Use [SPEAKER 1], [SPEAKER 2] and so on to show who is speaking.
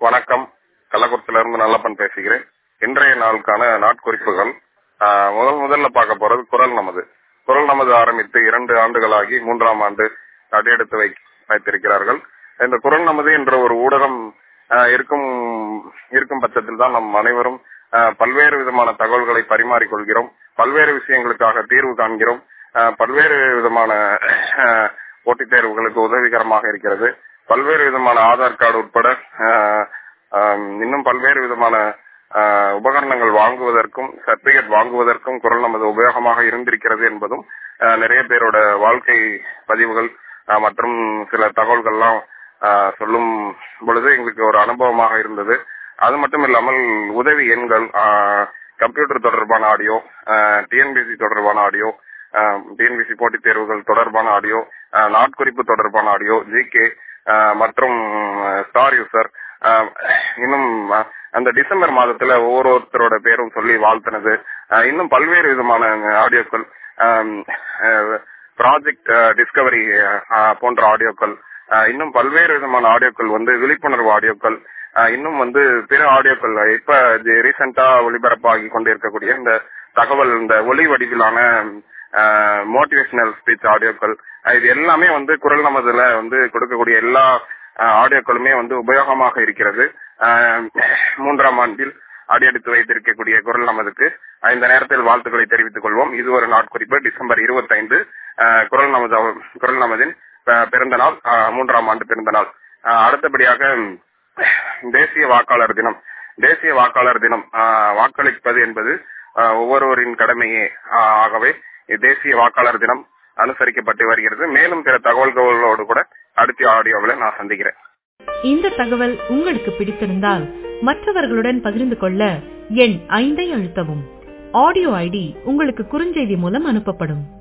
[SPEAKER 1] வணக்கம் கள்ளக்குறிச்சியிலிருந்து நல்லப்பன் பேசுகிறேன் இன்றைய நாளுக்கான நாட்குறிப்புகள் ஆஹ், முதல் முதல்ல பார்க்க போறது குரல் நமது குரல் நமது ஆரம்பித்து இரண்டு ஆண்டுகளாகி மூன்றாம் ஆண்டு அடியெடுத்து வை வைத்திருக்கிறார்கள் இந்த குரல் நமது என்ற ஒரு ஊடகம் ஆஹ், இருக்கும் இருக்கும் பட்சத்தில் தான் நம் அனைவரும் ஆஹ், பல்வேறு விதமான தகவல்களை பரிமாறிக்கொள்கிறோம் பல்வேறு விஷயங்களுக்காக தீர்வு காண்கிறோம் ஆஹ், பல்வேறு விதமான ஆஹ், போட்டித் தேர்வுகளுக்கு உதவிகரமாக இருக்கிறது பல்வேறு விதமான ஆதார் கார்டு உட்பட ஆஹ், ஆஹ், இன்னும் பல்வேறு விதமான ஆஹ், உபகரணங்கள் வாங்குவதற்கும் சர்டிபிகேட் வாங்குவதற்கும் குரல் நமது உபயோகமாக இருந்திருக்கிறது என்பதும் ஆஹ், நிறைய பேரோட வாழ்க்கை பதிவுகள் ஆஹ், மற்றும் சில தகவல்கள்லாம் ஆஹ், சொல்லும் பொழுது எங்களுக்கு ஒரு அனுபவமாக இருந்தது அது மட்டும் இல்லாமல் உதவி எண்கள் ஆஹ், கம்ப்யூட்டர் தொடர்பான ஆடியோ டிஎன்பிசி தொடர்பான ஆடியோ டிஎன்பிசி போட்டித் தேர்வுகள் தொடர்பான ஆடியோ நாட்குறிப்பு தொடர்பான ஆடியோ ஜிகே மற்றும் ஸ்டார் யூசர் இன்னும் அஹ், அந்த டிசம்பர் மாதத்துல ஒவ்வொருத்தரோட பேரும் சொல்லி வாழ்த்தினது அஹ், இன்னும் பல்வேறு விதமான ஆடியோக்கள் ப்ராஜெக்ட் டிஸ்கவரி போன்ற ஆடியோக்கள் அஹ், இன்னும் பல்வேறு விதமான ஆடியோக்கள் வந்து விழிப்புணர்வு ஆடியோக்கள் அஹ், இன்னும் வந்து பிற ஆடியோக்கள் இப்ப ரீசெண்டா ஒளிபரப்பாகி கொண்டிருக்கக்கூடிய இந்த தகவல் இந்த ஒளி வடிவிலான மோட்டிவேஷனல் ஸ்பீச் ஆடியோக்கள் அஹ், இது எல்லாமே வந்து குரல் நமதுல வந்து கொடுக்கக்கூடிய எல்லா அஹ், ஆடியோக்களுமே வந்து உபயோகமாக இருக்கிறது அஹ், மூன்றாம் ஆண்டில் அடியெடுத்து வைத்திருக்கக்கூடிய குரல் நமதுக்கு அஹ், இந்த நேரத்தில் வாழ்த்துக்களை தெரிவித்துக் கொள்வோம் இது ஒரு நாட்குறிப்பு டிசம்பர் இருபத்தைந்து குரல் நமது குரல் நமதின் அஹ், பிறந்த நாள் அஹ், மூன்றாம் ஆண்டு பிறந்த நாள் அஹ், அடுத்தபடியாக உம், தேசிய வாக்காளர் தினம் தேசிய வாக்காளர் தினம் அஹ், வாக்களிப்பது என்பது அஹ், ஒவ்வொருவரின் கடமையே அஹ், ஆகவே தேசிய வாக்காளர் தினம் அனுசரிக்கப்பட்டு வருகிறது மேலும் பிற தகவல்களோடு கூட அடுத்த ஆடியோவில் நான் சந்திக்கிறேன்
[SPEAKER 2] இந்த தகவல் உங்களுக்கு பிடித்திருந்தால் மற்றவர்களுடன் பகிர்ந்து கொள்ள எண் ஐந்தை அழுத்தவும் ஆடியோ ஐடி உங்களுக்கு குறுஞ்செய்தி மூலம் அனுப்பப்படும்